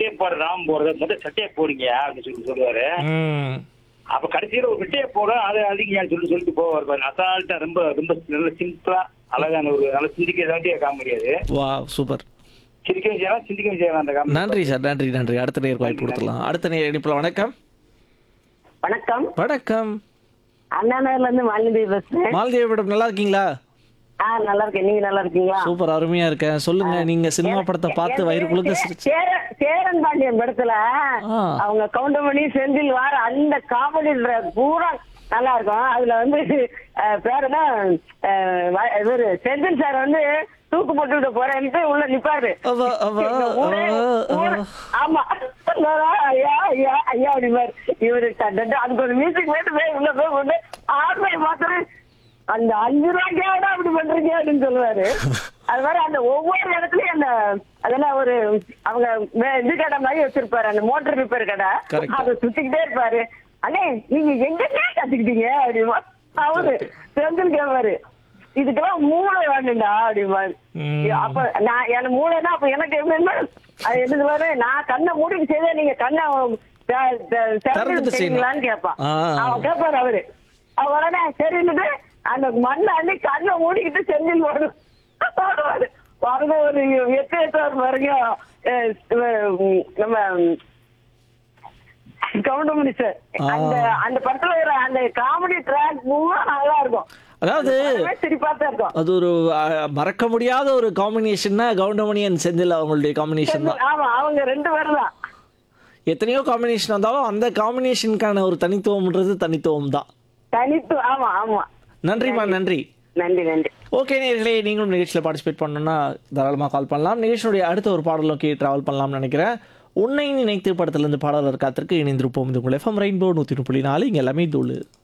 சட்டையை போட ராம் போடுறது முதல் சட்டையை போடுங்க அப்படின்னு சொல்லி சொல்லுவாரு ம் அப்ப கடைசியில ஒரு விட்டையை போட அதை அதிகம் சொல்லி சொல்லிட்டு போவார் பாருங்க அசால்ட்டா ரொம்ப ரொம்ப நல்ல சிம்பிளா அழகான ஒரு நல்ல சிந்திக்க வேண்டிய காமெடி அது வா சூப்பர் சிரிக்கவும் செய்யலாம் சிந்திக்கவும் செய்யலாம் அந்த காமெடி நன்றி சார் நன்றி நன்றி அடுத்த நேருக்கு வாய்ப்பு கொடுத்துடலாம் அடுத்த நேர் இணைப்புல வணக்கம் வணக்கம் வணக்கம் அண்ணா நகர்ல இருந்து மாலினி பேசுறேன் மாலதேவி மேடம் நல்லா இருக்கீங்களா ஆ நல்லா இருக்கேன் நீங்க நல்லா இருக்கீங்களா சூப்பர் அருமையா இருக்கேன் சொல்லுங்க நீங்க சினிமா படத்தை பார்த்து வயிறு குழுக்க சிரிச்சு சேர- சேரன் பாண்டியன் படத்துல ஆ. அவங்க கவுண்டமணி செந்தில் வார அந்த காமெடி பூரா நல்லா இருக்கும் அதுல வந்து அஹ், பேர் என்ன அஹ், வ- இவரு செந்தில் சார் வந்து தூக்கு போட்டு விட போறேன்ட்டு உள்ள நிப்பாரு அவ அவ இந்த ஊரே- அவ, ஊரே- அவ. ஆமா ஐயா ஐயா ஐயா அப்படிமாரு இவரு தட்டு அதுக்கு ஒரு மியூசிக் போயிட்டு போய் உள்ள போய் கொண்டு ஆர்மை மாத்திரம் அந்த அஞ்சு ரூபாய்க்காக அப்படி பண்றீங்க அப்படின்னு சொல்லுவாரு அது மாதிரி அந்த ஒவ்வொரு இடத்துலயும் அந்த அதெல்லாம் ஒரு அவங்க வே- இது கடை மாதிரி வச்சிருப்பாரு அந்த மோட்டர் ரிப்பேர் கடை Correct. அதை சுத்திக்கிட்டே இருப்பாரு அண்ணே நீங்க எங்க கத்துக்கிட்டீங்க அப்படிமா அவரு செந்தில் கேட்பாரு இதுக்கெல்லாம் மூளை வேணும்டா அப்படிமாரு ம். அப்ப நான் எனக்கு மூளைனா அப்ப எனக்கு எப்படின்னா அது என்ன சொல்லுவாரு நான் கண்ணை மூடிட்டு செய்தா நீங்க கண்ணை த- த- திறந்துட்டு திறந்துட்டு செய்யணும். செய்வீங்களான்னு கேட்பான் ஆ. அவன் கேட்பாரு அவரு அவன் உடனே சரின்னுட்டு அந்த மண்ணை அள்ளி கண்ணை மூடிக்கிட்டு செந்தில் வரும் வருவாரு வரது ஒரு எட்டு எட்டு வரும் வரைக்கும் அஹ், உம், நம்ம கவுண்டமணி சார் ஆ. அந்த அந்த படத்துல வர அந்த காமெடி ட்ராக் பூரா நல்லா இருக்கும் அதாவது படமே சிரிப்பா தான் இருக்கும் அது ஒரு அஹ், மறக்க முடியாத ஒரு காம்பினேஷன்னா கவுண்டமணி அண்ட் செந்தில் அவங்களுடைய காம்பினேஷன் தான் ஆமா அவங்க ரெண்டு பேரும் தான் எத்தனையோ காம்பினேஷன் வந்தாலும் அந்த காம்பினேஷனுக்கான ஒரு தனித்துவம்ன்றது தனித்துவம் தான் தனித்து ஆமா ஆமா நன்றிம்மா நன்றி நன்றி நன்றி ஓகே நேர்களே நீங்களும் நிகழ்ச்சியில் பார்ட்டிசிபேட் பண்ணணும்னா தாராளமாக கால் பண்ணலாம் நிகழ்ச்சியுடைய அடுத்த ஒரு பாடல் நோக்கி ட்ராவல் பண்ணலாம்னு நினைக்கிறேன் உன்னை நினைத்து படத்திலிருந்து பாடலர் காத்திருக்கு இணைந்திருப்போம் இது உங்கள் எஃப்எம் ரெயின்போ நூற்றி புள்ளி நாலு இங்கே எல்லாமே தூளு